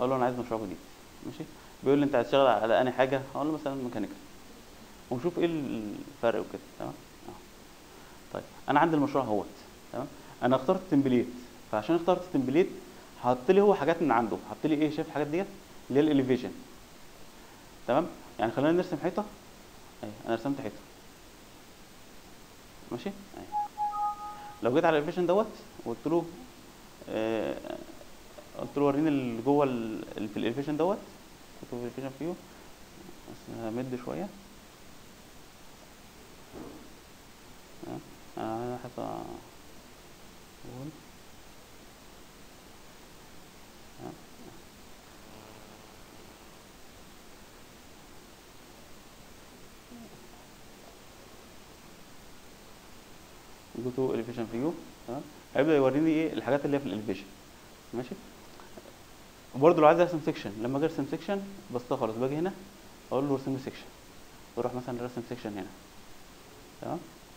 اقول له انا عايز مشروع جديد ماشي بيقول لي انت هتشتغل على انهي حاجه اقول له مثلا ميكانيكال ونشوف ايه الفرق وكده تمام اه طيب انا عندي المشروع اهوت تمام انا اخترت تمبليت فعشان اخترت تمبليت حط لي هو حاجات من عنده حط لي ايه شايف الحاجات ديت اللي هي الاليفيشن تمام يعني خلينا نرسم حيطه اهي انا رسمت حيطه ماشي اهي لو جيت على الاليفيشن دوت وقلت له آه قلت له وريني اللي جوه ال- اللي في الاليفيشن دوت قلت له الاليفيشن فيو بس همد شويه تمام. انا حيطه وول. تمام. جو تو اليفيشن فيو تمام هيبدا يوريني ايه الحاجات اللي هي في الاليفيشن ماشي وبرضه لو عايز ارسم سيكشن لما اجي ارسم سيكشن بس خلاص باجي هنا اقول له ارسم لي سيكشن واروح مثلا رسم سيكشن هنا تمام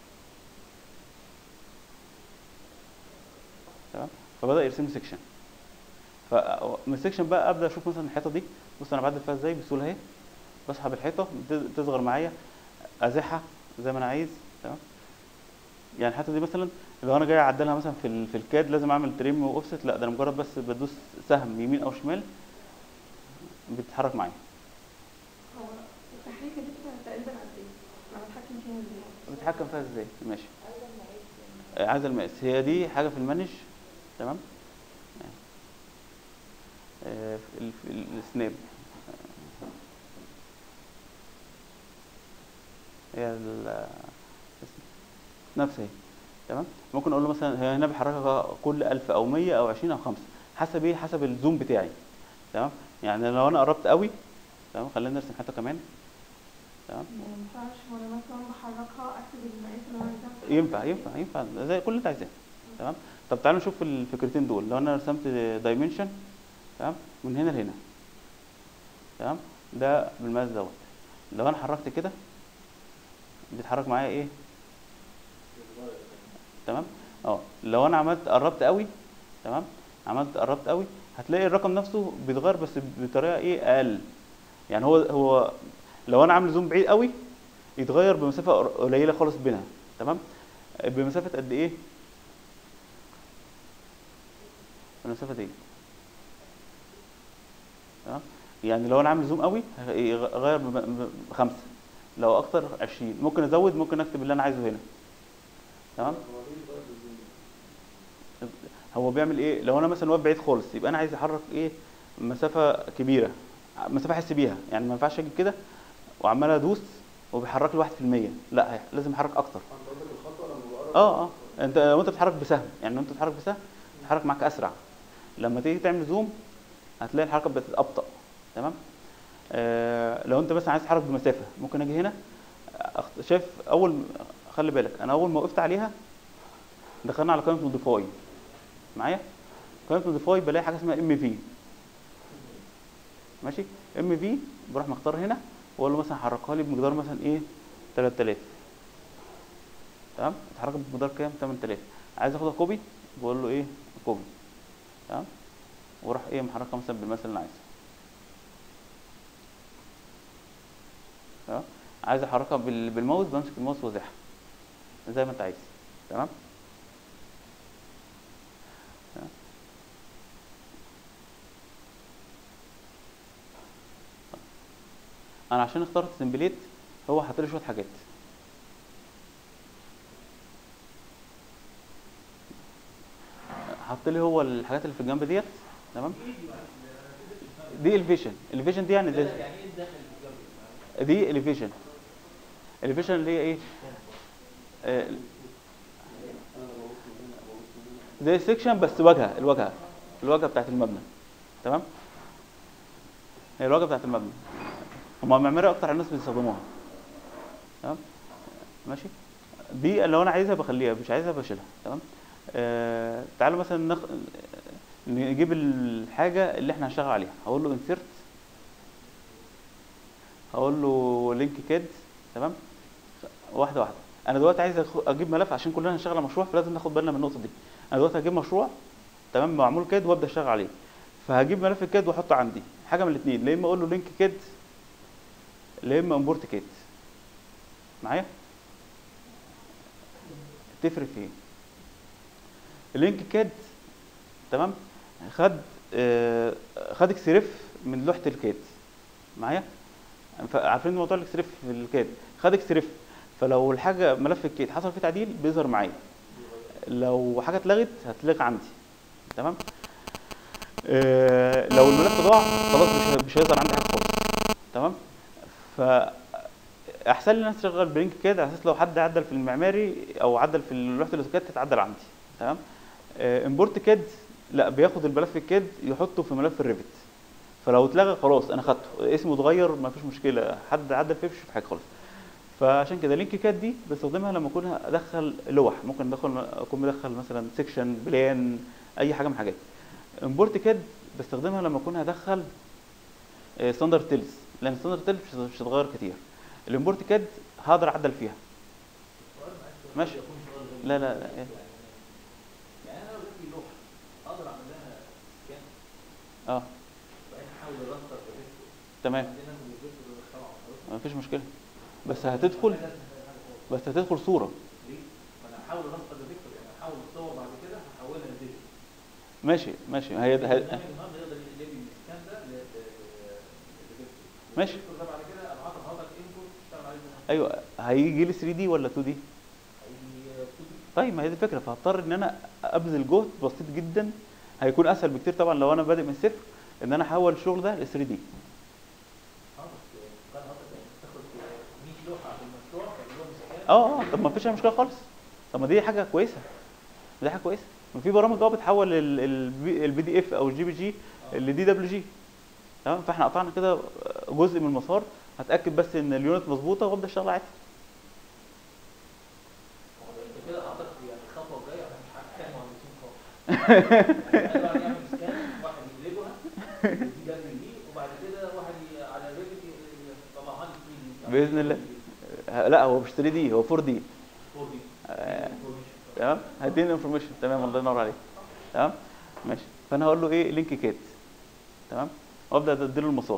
تمام فبدا يرسم لي سيكشن فمن السيكشن بقى ابدا اشوف مثلا الحيطه دي بص انا بعدل فيها ازاي بسهوله اهي بسحب الحيطه بت- تصغر معايا ازحها زي ما انا عايز تمام يعني الحته دي مثلا لو انا جاي اعدلها مثلا في ال- في الكاد لازم اعمل تريم واوفست لا ده انا مجرد بس بدوس سهم يمين او شمال بتتحرك معايا هو التحريكه دي بتبقى تقريبا قد ايه؟ انا بتحكم فيها ازاي؟ بتتحكم فيها ازاي ماشي آه، عايز المقاس هي دي حاجه في المانج تمام آه، في ال- في ال- السناب هي ال- نفس هي تمام ممكن اقول له مثلا هي هنا بحركها كل 1000 او 100 او 20 او 5 حسب ايه حسب الزوم بتاعي تمام يعني لو انا قربت قوي تمام خلينا نرسم حته كمان تمام ما ينفعش وانا مثلا بحركها اكتب المقاس اللي انا عايزاه ينفع ينفع ينفع زي كل اللي انت عايزاه تمام طب تعالوا نشوف الفكرتين دول لو انا رسمت دايمنشن تمام من هنا لهنا تمام ده بالمقاس دوت لو انا حركت كده بيتحرك معايا ايه تمام اه لو انا عملت قربت قوي تمام عملت قربت قوي هتلاقي الرقم نفسه بيتغير بس بطريقه ايه اقل يعني هو هو لو انا عامل زوم بعيد قوي يتغير بمسافه قر- قليله خالص بينها تمام بمسافه قد ايه المسافه دي تمام يعني لو انا عامل زوم قوي هيغير بم- بخمسه لو اكتر 20 ممكن ازود ممكن اكتب اللي انا عايزه هنا تمام هو بيعمل ايه لو انا مثلا واقف بعيد خالص يبقى انا عايز احرك ايه مسافه كبيره مسافه احس بيها يعني ما ينفعش اجي كده وعمال ادوس وبيحرك لي 1% لا هي- لازم يحرك اكتر اه اه انت لو انت بتتحرك بسهم يعني لو انت بتتحرك بسهم بيتحرك معاك اسرع لما تيجي تعمل زوم هتلاقي الحركه بتتابطا تمام آه لو انت مثلا عايز تتحرك بمسافه ممكن اجي هنا أخت- شايف اول خلي بالك انا اول ما وقفت عليها دخلنا على قائمه موديفاي معايا قائمه موديفاي بلاقي حاجه اسمها ام في ماشي ام في بروح مختار هنا واقول له مثلا حركها لي بمقدار مثلا ايه 3000 تمام اتحرك بمقدار كام 8000 عايز اخدها كوبي بقول له ايه كوبي تمام واروح ايه محركها مثلا بالمثل اللي انا عايزه تمام عايز احركها بال- بالماوس بمسك الماوس وازحها زي ما انت عايز تمام تمام. انا عشان اخترت تمبليت هو حاطط لي شويه حاجات حط لي هو الحاجات اللي في الجنب ديت تمام دي الفيشن الفيشن دي يعني ده يعني ايه الداخل الجنب؟ دي الفيشن الفيشن اللي هي ايه آه، زي سيكشن بس واجهه الواجهه الواجهه بتاعت المبنى تمام هي الواجهه بتاعت المبنى هم معماري اكتر الناس بيستخدموها تمام ماشي دي لو انا عايزها بخليها مش عايزها بشيلها تمام آه تعالوا مثلا نخ... نجيب الحاجه اللي احنا هنشتغل عليها هقول له انسيرت هقول له لينك كاد تمام واحده واحده انا دلوقتي عايز أخ- اجيب ملف عشان كلنا هنشتغل على مشروع فلازم ناخد بالنا من النقطه دي انا دلوقتي هجيب مشروع تمام معمول كاد وابدا اشتغل عليه فهجيب ملف الكاد واحطه عندي حاجه من الاثنين لا اما اقول له لينك كاد لا اما امبورت كاد معايا تفرق في ايه اللينك كاد تمام خد آه، خد اكسريف من لوحه الكاد معايا ف- عارفين موضوع الاكسريف في الكاد خد اكسريف فلو الحاجه ملف الكاد حصل فيه تعديل بيظهر معايا لو حاجه اتلغت هتلغى عندي تمام آه، لو الملف ضاع خلاص مش مش هيظهر عندي حاجه خالص تمام ف احسن لي الناس تشغل بلينك كده على اساس لو حد عدل في المعماري او عدل في لوحه الاوتوكاد تتعدل عندي تمام امبورت كاد لا بياخد الملف الكاد يحطه في ملف الريفت فلو اتلغى خلاص انا خدته اسمه اتغير ما فيش مشكله حد عدل فيه مش في حاجه خالص فعشان كده لينك كاد دي بستخدمها لما اكون ادخل لوح ممكن ادخل اكون مدخل مثلا سيكشن بلان اي حاجه من الحاجات امبورت كاد بستخدمها لما اكون هدخل ستاندرد تيلز لان ستاندرد تيلز مش مش هتتغير كتير الامبورت كاد هقدر اعدل فيها ماشي. يكون سؤال غريب. لا لا لا إيه. يعني انا لو جات لي لوحه اقدر اعمل لها سكان اه وبعدين احاول ارستر بفيكتور تمام بعدين انزل الفيكتور طبعا ما فيش مشكله بس هتدخل بس هتدخل صوره ليه؟ ما انا هحاول ارستر بفيكتور يعني هحاول الصور بعد كده هحولها لفيديو ماشي ماشي هي هي- البرنامج النهارده يقدر يقلب لي السكان ده ل- ل- لفيكتور ماشي. الفيكتور ده بعد كده ابعته لحضرتك انبوت تشتغل عليه زي ما ايوه هيجي لي 3 دي ولا 2 دي هيجي 2 دي طيب ما هي دي الفكره فهضطر ان انا ابذل جهد بسيط جدا هيكون اسهل بكتير طبعا لو انا بادئ من الصفر ان انا احول الشغل ده ل 3 دي اه بس كان قصدك يعني تاخد 100 لوحه في المشروع تعملهم سكان اه اه طب ما فيش اي مشكله خالص طب ما دي حاجه كويسه دي حاجه كويسه ما في برامج اه بتحول البي دي اف او الجي بي جي لدي دبليو جي تمام فاحنا قطعنا كده جزء من المسار هتاكد بس ان اليونت مظبوطه وابدا اشتغل عادي هو انت كده حاطط يعني الخطوه الجايه احنا مش هنحتاج مهندسين خالص يعني واحد يعمل سكان واحد يقلبها دي دبليو دي وبعد كده واحد ي- على الريفت يطلعها لي 3 دي بإذن الله. ه- لا هو مش 3 دي هو 4 دي 4 دي آه، information. تمام هديني انفورميشن تمام الله ينور عليك تمام ماشي فانا هقول له ايه لينك كات تمام وابدا اديله المسار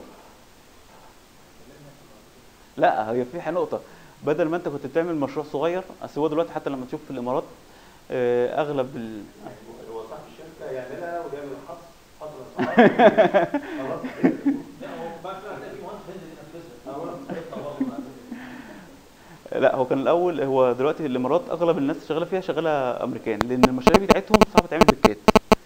لا هي في نقطه بدل ما انت كنت بتعمل مشروع صغير اصل هو دلوقتي حتى لما تشوف في الامارات آه، اغلب ال... هو صاحب الشركه يعملها ويعمل الحصر حصر الأسعار. خلاص لا هو بعد كده هتلاقي في مهندس هينزل ينفذها هو هيطلع برضه مع الريفت. لا هو كان الاول هو دلوقتي الامارات اغلب الناس اللي شغاله فيها شغاله امريكان لان المشاريع بتاعتهم صعب تعمل بالكات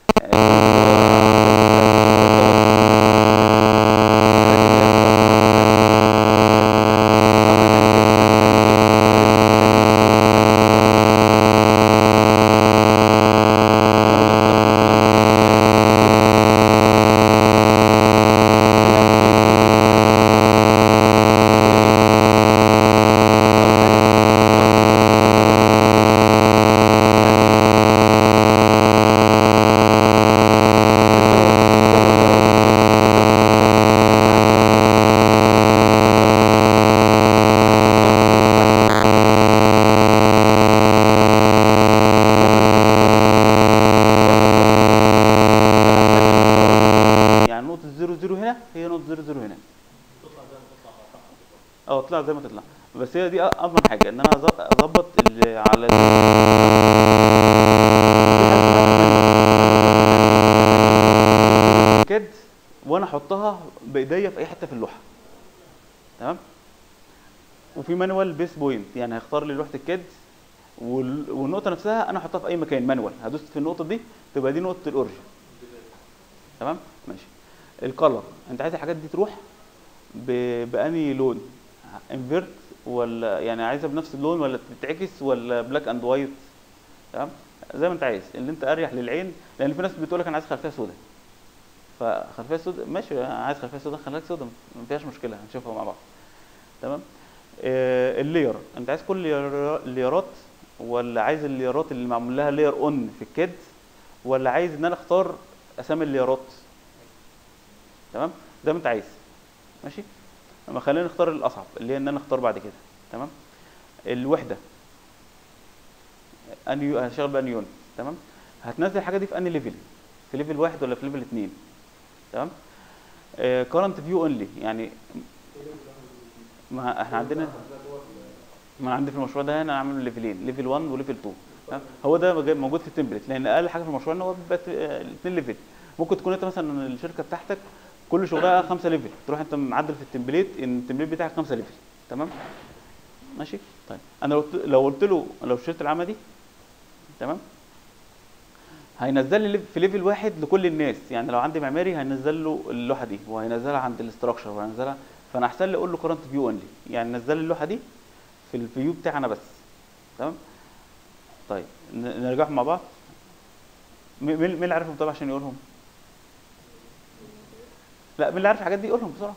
يعني نقطة زيرو زيرو هنا هي نقطة زيرو زيرو هنا تطلع زي ما تطلع مع بعض. اه طلع زي ما تطلع بس هي دي اضمن حاجة ان انا أظ- اظبط اللي على كاد وانا احطها بايديا في اي حتة في اللوحة تمام وفي مانوال بيس بوينت يعني هيختار لي لوحة الكاد وال- والنقطة نفسها انا احطها في اي مكان مانوال هدوس في النقطة دي تبقى دي نقطة الاوريجن تمام ماشي الكلر انت عايز الحاجات دي تروح ب... بأني لون انفيرت ولا يعني عايزها بنفس اللون ولا تتعكس ولا بلاك اند وايت تمام زي ما انت عايز اللي انت اريح للعين لان في ناس بتقول لك انا عايز خلفيه سوداء فخلفيه سوداء ماشي عايز خلفيه سوداء خليك سوداء ما فيهاش مشكله هنشوفها مع بعض تمام آه اللير انت عايز كل اللير- الليرات ولا عايز الليرات اللي معمول لها لير اون في الكاد ولا عايز ان انا اختار اسامي الليرات تمام زي ما انت عايز ماشي اما خلينا نختار الاصعب اللي هي ان انا اختار بعد كده تمام الوحده اني هشتغل باني يونت تمام هتنزل الحاجه دي في اني ليفل في ليفل واحد ولا في ليفل اتنين تمام كارنت فيو اونلي يعني ما احنا عندنا ما أنا عندي في المشروع ده انا عامل ليفلين ليفل 1 وليفل 2 تمام؟ هو ده جاي- موجود في التمبلت لان اقل حاجه في المشروع ان هو بيبقى الاثنين ليفل ممكن تكون انت مثلا الشركه بتاعتك كل شغلها خمسه ليفل تروح انت معدل في التمبليت ان التمبليت بتاعك خمسه ليفل تمام ماشي طيب انا لو قلت- لو قلت له لو اشتريت العمى دي تمام هينزل لي ليف- في ليفل واحد لكل الناس يعني لو عندي معماري هينزل له اللوحه دي وهينزلها عند الاستراكشر وهينزلها فانا احسن لي اقول له كرنت فيو اونلي يعني نزل لي اللوحه دي في الفيو بتاعي انا بس تمام طيب ن- نرجعهم مع بعض مين مين مين اللي عارفهم طبعا عشان يقولهم لا مين اللي عارف الحاجات دي يقولهم بسرعه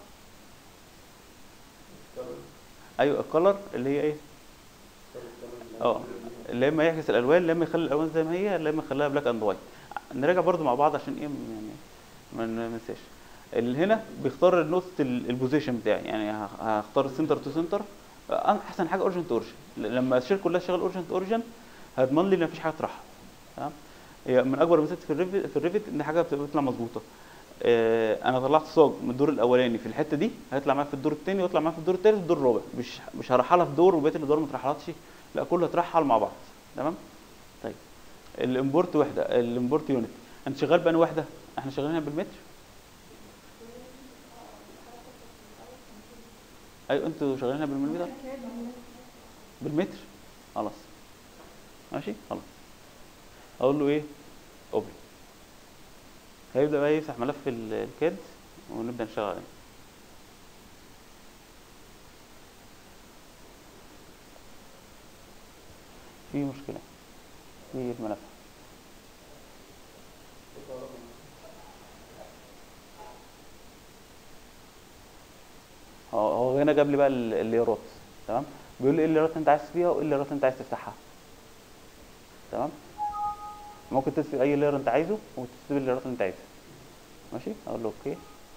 ايوه الكلر اللي هي ايه اه اللي اما يعكس الالوان اللي اما يخلي الالوان زي ما هي اللي اما يخليها بلاك اند وايت نراجع برضو مع بعض عشان ايه يعني ما ن- ما ننساش اللي هنا بيختار النقطة ال- البوزيشن بتاعي يعني ه- هختار السنتر تو سنتر احسن حاجه اورجنت اوريجن لما الشركه كلها تشتغل اورجنت اوريجن هضمن لي ان مفيش حاجه تروحها تمام هي من اكبر الميزات في الريفت في الريفت ان حاجه بتبقى بتطلع مظبوطه آه، انا طلعت صاج من الدور الاولاني في الحته دي هيطلع معايا في الدور الثاني ويطلع معايا في الدور الثالث والدور الرابع مش مش هرحلها في دور وبقيه الادوار ما ترحلتش لا كله هترحل مع بعض تمام طيب الامبورت وحده الامبورت يونت انت شغال بأنهي وحده احنا شغالين بالمتر ايوه انتوا شغالين بالمليمتر بالمتر خلاص ماشي خلاص اقول له ايه اوبن هيبدا بقى يفتح ملف ال- الكاد ونبدا نشتغل عليه في مشكله في الملف هو هو هنا جاب لي بقى ال- الليرات تمام بيقول لي ايه الليرات اللي انت عايز فيها وايه الليرات اللي انت عايز تفتحها تمام ممكن تكتب اي لير انت عايزه وتكتب الليرات اللي انت عايزها ماشي اقول له اوكي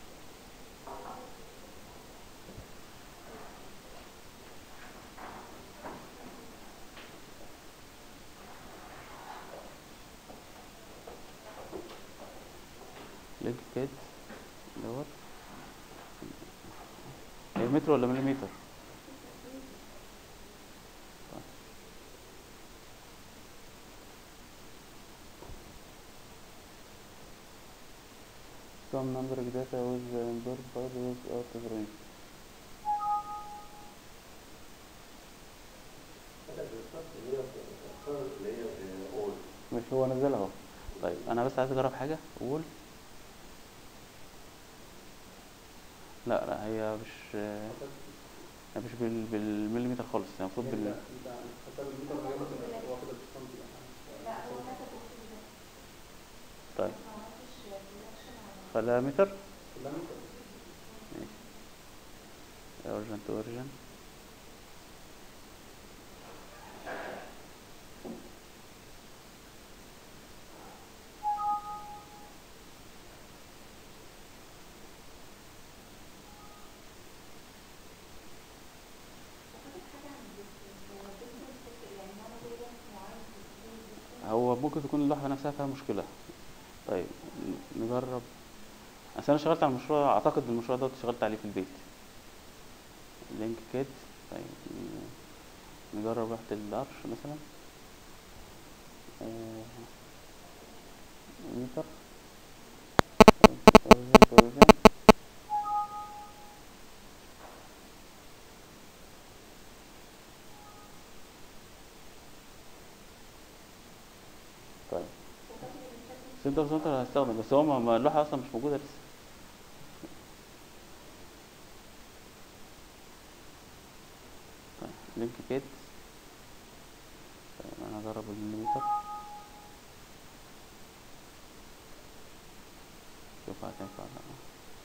لينك كاد دوت هي متر ولا مليمتر Some number of data was input for was out of range. مش هو نزلها اهو طيب انا بس عايز اجرب حاجه قول لا لا هي مش هي مش بال... بالمليمتر خالص هي المفروض بال طيب خليها متر ماشي اورجن تو اورجن هو ممكن تكون اللوحة نفسها فيها مشكلة طيب ن- نجرب أصل أنا اشتغلت على المشروع أعتقد المشروع ده اشتغلت عليه في البيت لينك كيت طيب ن- نجرب لوحة العرش مثلا آه، متر أوريجين تو أوريجين. طيب سنتر سنتر هستخدم بس هو ما- ما اللوحة أصلا مش موجودة لسه طيب لينك كيت طيب أنا هجرب المليمتر شوف هتنفع ولا لأ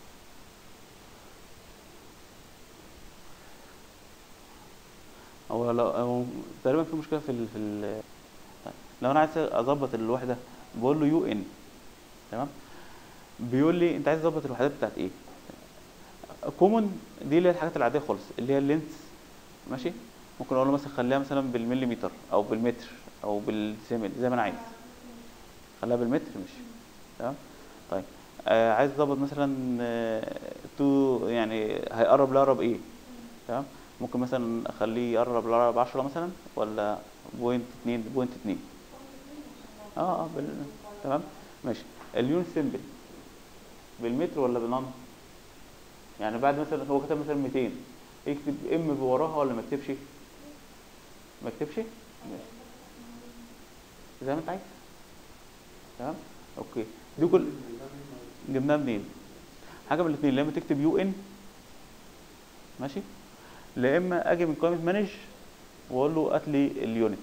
هو لو هو تقريبا في مشكلة في ال في ال طيب لو أنا عايز أظبط الوحدة بقول له يو إن تمام بيقول لي أنت عايز تظبط الوحدات بتاعت إيه كومن دي اللي هي الحاجات العادية خالص اللي هي اللينس ماشي ممكن أقول له مثلا خليها مثلا بالمليمتر أو بالمتر أو بالسيمل زي ما أنا عايز خليها بالمتر ماشي تمام طيب آه عايز اظبط مثلا آه تو يعني هيقرب لأقرب ايه تمام ممكن مثلا اخليه يقرب لأقرب 10 مثلا ولا بوينت 2 بوينت 2 اه اه بال... تمام ماشي اليونت سيمبل بالمتر ولا بالنمبر يعني بعد مثلا هو كتب مثلا 200 يكتب ام وراها ولا ما يكتبش ما يكتبش ماشي زي ما انت عايز تمام اوكي دي كل جبناها منين حاجه من الاثنين يا اما تكتب يو ان ماشي لا اما اجي من قائمه مانج واقول له هات لي اليونت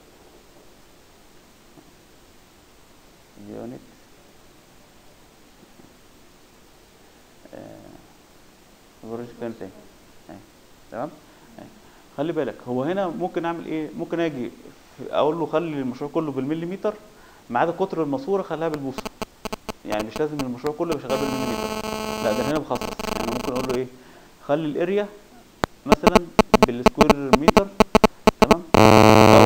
اليونت البروجكت كام تاني أهي. تمام أهي. خلي بالك هو هنا ممكن اعمل ايه ممكن اجي في- اقول له خلي المشروع كله بالمليمتر ما عدا قطر الماسوره خليها بالبوصه يعني مش لازم المشروع كله يبقى شغال بالمليمتر لا ده هنا بخصص يعني ممكن اقول له ايه خلي الاريا مثلا بالسكوير متر تمام او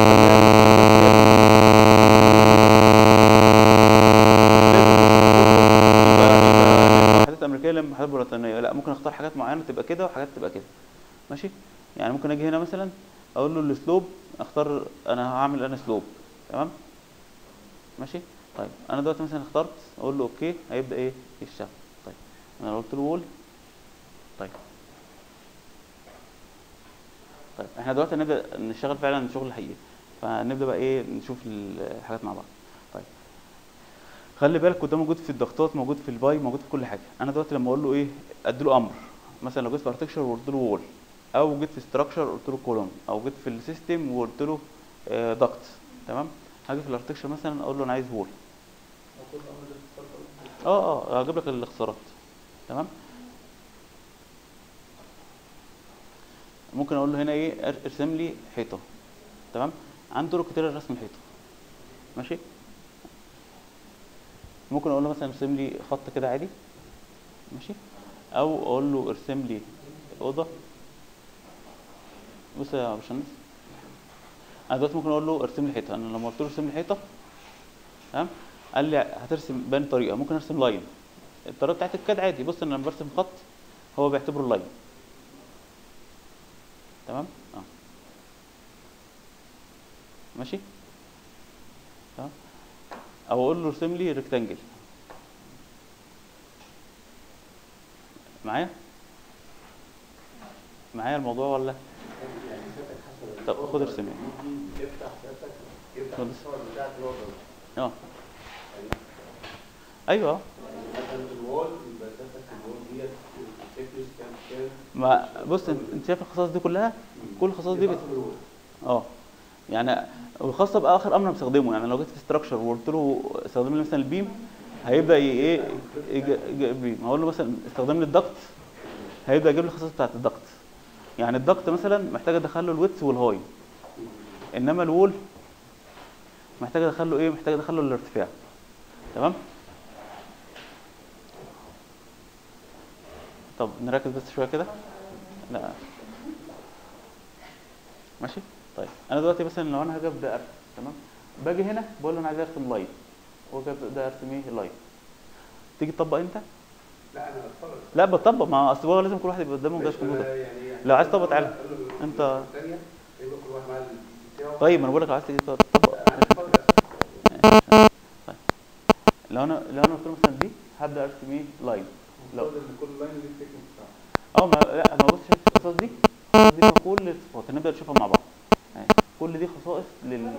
خليها حاجات امريكيه لما حاجات بريطانيه لا ممكن اختار حاجات معينه تبقى كده وحاجات تبقى كده ماشي يعني ممكن اجي هنا مثلا اقول له السلوب اختار انا هعمل انا سلوب تمام ماشي طيب انا دلوقتي مثلا اخترت اقول له اوكي هيبدا ايه يشتغل طيب انا لو قلت له وول طيب طيب احنا دلوقتي هنبدا نشتغل فعلا شغل حقيقي فنبدا بقى ايه نشوف الحاجات مع بعض طيب خلي بالك وده موجود في الضغطات موجود في الباي موجود في كل حاجه انا دلوقتي لما اقول له ايه ادي له امر مثلا لو جيت في ارتكشر وقلت له وول او جيت في ستراكشر قلت له كولوم او جيت في السيستم وقلت له آه، ضغط تمام هاجي في الارتكشر مثلا اقول له انا عايز وول أو كل أمر ده بتتصرف اه اه هجيب لك الاختصارات تمام ممكن اقول له هنا ايه ار- ارسم لي حيطه تمام عنده طرق كتير لرسم الحيطه ماشي ممكن اقول له مثلا ارسم لي خط كده عادي ماشي او اقول له ارسم لي اوضه بص يا باشمهندس انا دلوقتي ممكن اقول له ارسم لي حيطه انا لما قلت له ارسم لي حيطه تمام قال لي هترسم بأي طريقه ممكن ارسم لاين الطريقه بتاعت الكاد عادي بص انا لما برسم خط هو بيعتبره لاين تمام اه ماشي تمام او اقول له ارسم لي ريكتانجل معايا معايا الموضوع ولا يعني سيادتك حسب طب الفرصة خد ارسم يعني. يجي يفتح سيادتك يفتح خد. الصور بتاعت الوضع اه ايوه يعني مثلا الوول يبقى سيادتك الوول ديت التكنس كام كام ما بص انت انت شايف الخصائص دي كلها كل الخصائص دي بت... يفصل الوول. اه يعني وخاصه باخر امر انا بستخدمه يعني لو جيت في ستراكشر وقلت له استخدم لي مثلا البيم هيبدا ي- ايه يج- يجيب لي هقول له مثلا استخدم لي الضغط هيبدا يجيب لي الخصائص بتاعت الضغط يعني الضغط مثلا محتاج ادخل له الويتس والهاي انما الوول محتاج ادخل له ايه محتاج ادخل له الارتفاع تمام طب نركز بس شويه كده لا ماشي طيب انا دلوقتي مثلا لو انا هاجي ابدا ارسم تمام باجي هنا بقول له انا عايز ارسم لاين هو جاي ابدا ارسم ايه لاين تيجي تطبق انت لا انا اتفرج لا بطبق ما اصل هو لازم كل واحد يبقى قدامه جهاز كمبيوتر يعني لو عايز تطبق تعالى. انت- الثانيه يبقى كل واحد معاه البي سي بتاعه طيب ما انا بقول لك لو عايز تيجي تطبق لا، أنا اتفرج. طيب لو انا لو انا قلت له مثلا دي هبدا ارسم ايه لاين لو المفروض ان كل لاين ليه التكنيك بتاعه اه ما لا ما بص شايف الخصائص دي الخصائص دي فيها كل الصفات هنبدا نشوفها مع بعض يعني كل دي خصائص لل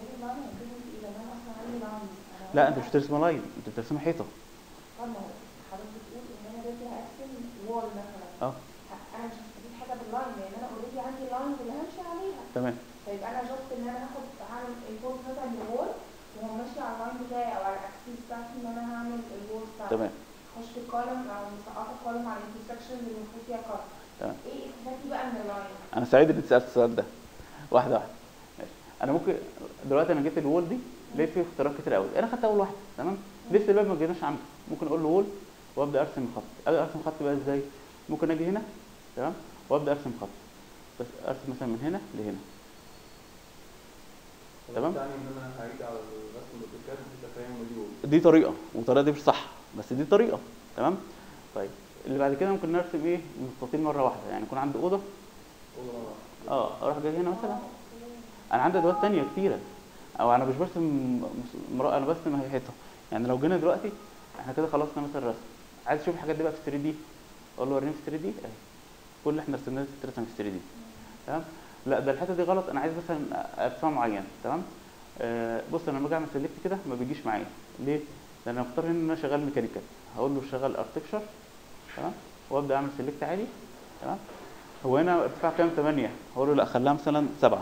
لا انت مش بترسم لاين انت بترسم حيطه حضرتك بتقول ان انا باجي ارسم وول مثلا اه انا مش هستفيد حاجه باللاين لان انا اوريدي عندي لاين اللي همشي عليها تمام فيبقى انا جبت ان انا هاخد هعمل الفوز مثلا للوول وهو ماشي على اللاين بتاعي او على الاكسيس بتاعتي ان انا هعمل الوول بتاعتي تمام اخش في الكولم او مسقطه الكولم على الانترسكشن اللي المفروض فيها كولم تمام ايه استفادتي بقى من اللاين؟ انا سعيد ان انت سالت السؤال ده واحده واحده ماشي انا ممكن دلوقتي انا جيت الوول دي لقيت فيه اختيارات كتير قوي انا خدت اول واحده تمام لسه الباب ما جيناش عنده ممكن اقول له وول وابدا ارسم خط ابدا ارسم خط بقى ازاي ممكن اجي هنا تمام وابدا ارسم خط بس ارسم مثلا من هنا لهنا تمام. يعني ان انا هعيد على الرسم الاوتوكاد انت فاهم مليون دي طريقه والطريقه دي مش صح بس دي طريقه تمام طيب اللي بعد كده ممكن نرسم ايه مستطيل مره واحده يعني يكون عندي اوضه اه اروح جاي هنا مثلا انا عندي ادوات تانية كتيره او انا مش برسم مس- مرا- انا برسم هي حيطه يعني لو جينا دلوقتي احنا كده خلصنا مثلا الرسم عايز اشوف الحاجات دي بقى في 3 دي اقول له وريني في 3 دي اهي كل اللي احنا رسمناه تترسم في 3 دي تمام لا ده الحته دي غلط انا عايز مثلا ارسام معين تمام آه بص انا لما اجي اعمل سيلكت كده ما بيجيش معايا ليه؟ لان انا مختار هنا ان انا شغال ميكانيكال هقول له شغال اركتكشر تمام وابدا اعمل سيلكت عادي تمام هو هنا ارتفاع كام 8 هقول له لا خليها مثلا 7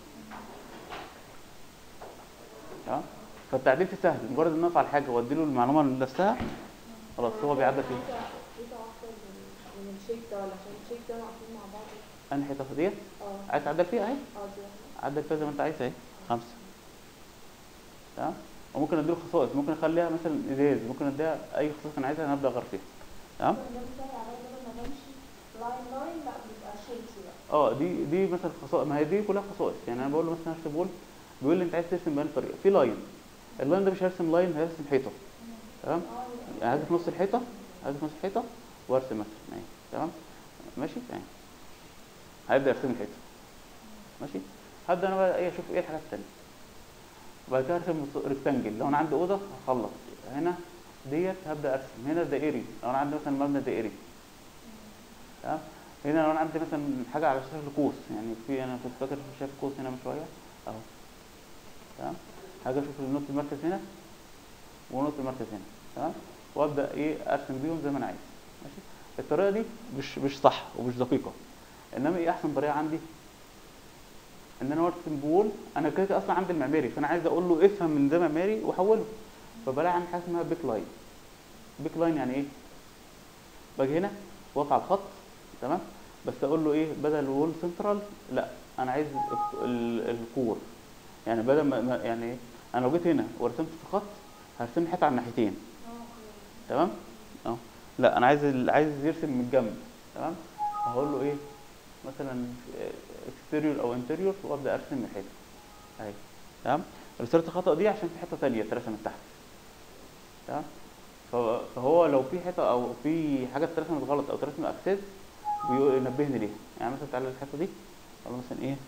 تمام فالتعديل فيه سهل مجرد ان أنا افعل حاجه وادي له المعلومه لنفسها خلاص هو بيعدل فيها حيطة واحدة من من الشيك ده ولا عشان الشيك ده مقفول مع بعض انا حته ديت اه عايز تعدل فيها اهي اه دي واحدة. عدل فيها زي ما انت عايز اهي خمسه تمام وممكن اديله خصائص ممكن اخليها مثلا ازاز ممكن اديها اي خصائص انا عايزها انا ابدا اغير فيها تمام ده بتاعي على بدل ما بمشي لاين لاين لا بيبقى شيكس بقى اه دي دي مثلا خصائص ما هي دي كلها خصائص يعني انا بقول له مثلا ارسم بول بيقول لي انت عايز ترسم بأي طريقه في لاين اللاين ده مش هيرسم لاين هيرسم حيطه تمام يعني هاجي في نص الحيطه هاجي في نص الحيطه وارسم مثلا اهي تمام ماشي اهي هيبدا يرسم الحيطه ماشي هبدا انا بقى ايه اشوف ايه الحاجات التانيه وبعد كده ارسم ريكتانجل لو انا عندي اوضه هخلص هنا ديت هبدا ارسم هنا دائري لو انا عندي مثلا مبنى دائري تمام هنا لو انا عندي مثلا حاجه على شكل قوس يعني في انا كنت فاكر شايف قوس هنا من شويه اهو تمام حاجه اشوف نقطه المركز هنا ونقطه المركز هنا تمام وابدا ايه ارسم بيهم زي ما انا عايز ماشي الطريقه دي مش مش صح ومش دقيقه انما ايه احسن طريقه عندي ان انا ارسم بول انا كده كده اصلا عندي المعماري فانا عايز اقول له افهم من ده معماري وحوله فبلاقي عندي حاجه اسمها بيك لاين بيك لاين يعني ايه باجي هنا واقف على الخط تمام بس اقول له ايه بدل وول سنترال لا انا عايز ال- ال- الكور يعني بدل ما ما- يعني ايه انا لو جيت هنا ورسمت في خط هرسم لي حته على الناحيتين تمام اه لا انا عايز ال- عايز يرسم من الجنب تمام هقول له ايه مثلا اكستيريور او انتريور وابدا ارسم من الحته اهي تمام رسالة الخطأ دي عشان في حتة تانية اترسمت تحت تمام فهو- فهو لو في حتة أو في حاجة اترسمت غلط أو اترسمت أكسس بيقول ينبهني ليها يعني مثلا تعالى الحتة دي أقول له مثلا إيه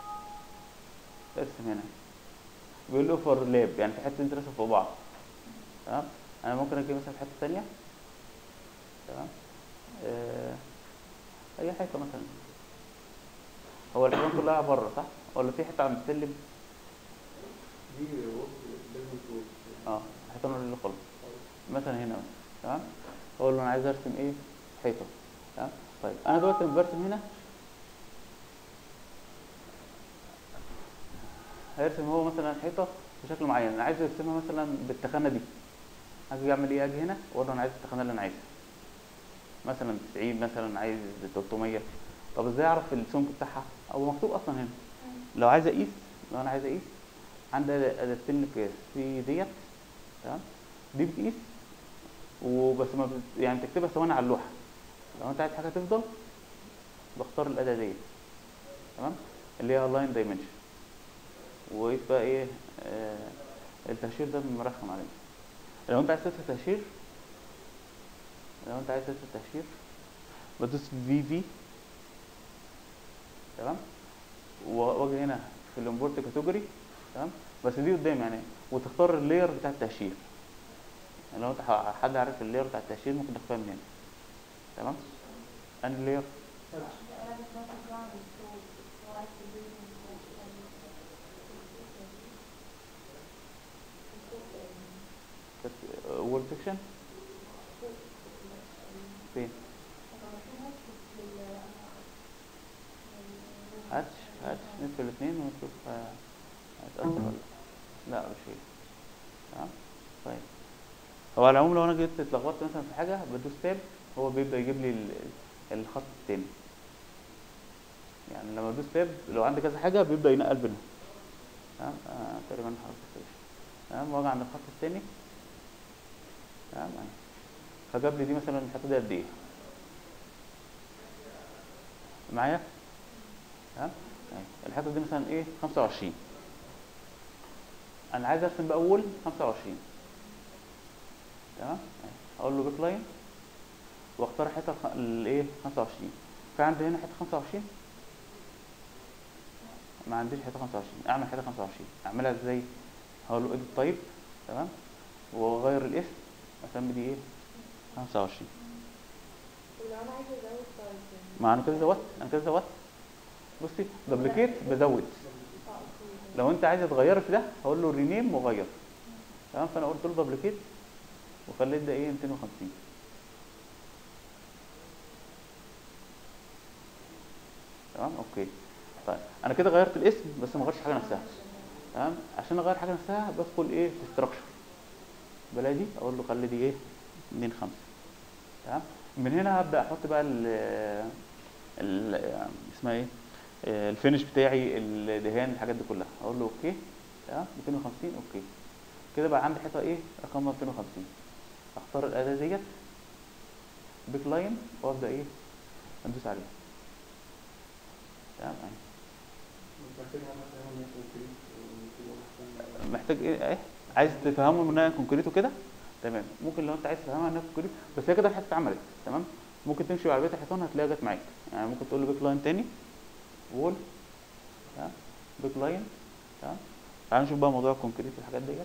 ارسم هنا بيقول لي اوفر لاب يعني في حتة اترسم فوق بعض تمام أنا ممكن أجي مثلا في حتة تانية تمام آه، أي حتة مثلا هو الحيوان كلها بره صح؟ ولا في حتة عند السلم؟ دي وسط لازم تقول اه الحيطان اللي خالص مثلا هنا مثلا تمام اقول له انا عايز ارسم ايه حيطه تمام طيب انا دلوقتي لما برسم هنا هيرسم هو مثلا حيطه بشكل معين انا عايز ارسمها مثلا بالتخانه دي هاجي اعمل ايه اجي هنا واقول له انا عايز التخانه اللي انا عايزها مثلا 90 مثلا عايز 300 طب ازاي اعرف السمك بتاعها هو مكتوب اصلا هنا لو عايز اقيس لو انا عايز اقيس عندي اداتين للقياس في ديت تمام دي بتقيس وبس ما بت... يعني تكتبها ثواني على اللوحه لو انت عايز حاجه تفضل بختار الاداه ديت تمام اللي هي لاين دايمنشن وقيس بقى ايه آه التهشير ده مرخم عليه لو انت عايز تدفع تهشير لو انت عايز تدفع تهشير بدوس في في تمام و- واجي هنا في الامبورت كاتيجوري تمام بس دي قدام يعني وتختار اللاير بتاع التهشير يعني لو انت ح- حد عارف اللاير بتاع التهشير ممكن تختار من هنا تمام انهي لاير وورد سيكشن فين هاتش هاتش ندخل الاثنين ونشوف آه، هتأثر ولا لا لا مش هي تمام طيب هو على العموم لو انا جيت اتلخبطت مثلا في حاجه بدوس تاب هو بيبدا يجيب لي ال- الخط التاني يعني لما بدوس تاب لو عندي كذا حاجه بيبدا ينقل بينهم تمام آه تقريبا حركة تمام واجي عند الخط التاني تمام أهي. فجاب لي دي مثلا الحته دي قد ايه معايا تمام أهي. الحته دي مثلا ايه 25 انا عايز ارسم بقى اول 25 تمام أهي. اقول له بيك لاين واختار الحته الخ- الايه 25 في عندي هنا حته 25 ما عنديش حته 25 اعمل حته 25 اعملها ازاي هقول له اديت طيب تمام واغير الاسم اسمي دي ايه 25 ولو انا عايزه ازود سايز يعني ما انا كده زودت انا كده زودت بصي دبليكيت بزود اه اوكي لو انت عايز تغير في ده هقول له رينيم وغير تمام فانا قلت له دبليكيت وخليت ده ايه 250 تمام اوكي طيب انا كده غيرت الاسم بس ما غيرتش حاجه نفسها تمام عشان اغير حاجه نفسها بدخل ايه في ستراكشر بلاقي دي اقول له خلي دي ايه 2 5 تمام من هنا هبدا احط بقى ال ال اسمها ايه آه، الفينش بتاعي الدهان الحاجات دي كلها اقول له اوكي تمام 250 اوكي كده بقى عندي حته ايه رقمها 250 اختار الاداه ديت بيك لاين وابدا ايه ادوس عليها تمام اهي محتاجها مثلا هنا كونكريت وكده. محتاج ايه ايه عايز تفهمه انها كونكريت وكده تمام ممكن لو انت عايز تفهمها انها كونكريت بس هي كده الحته اتعملت تمام ممكن تمشي على بيت الحيطان هتلاقيها جت معاك يعني ممكن تقول له بيك لاين تاني وول تمام بيك لاين تمام تعال نشوف بقى موضوع الكونكريت والحاجات ديت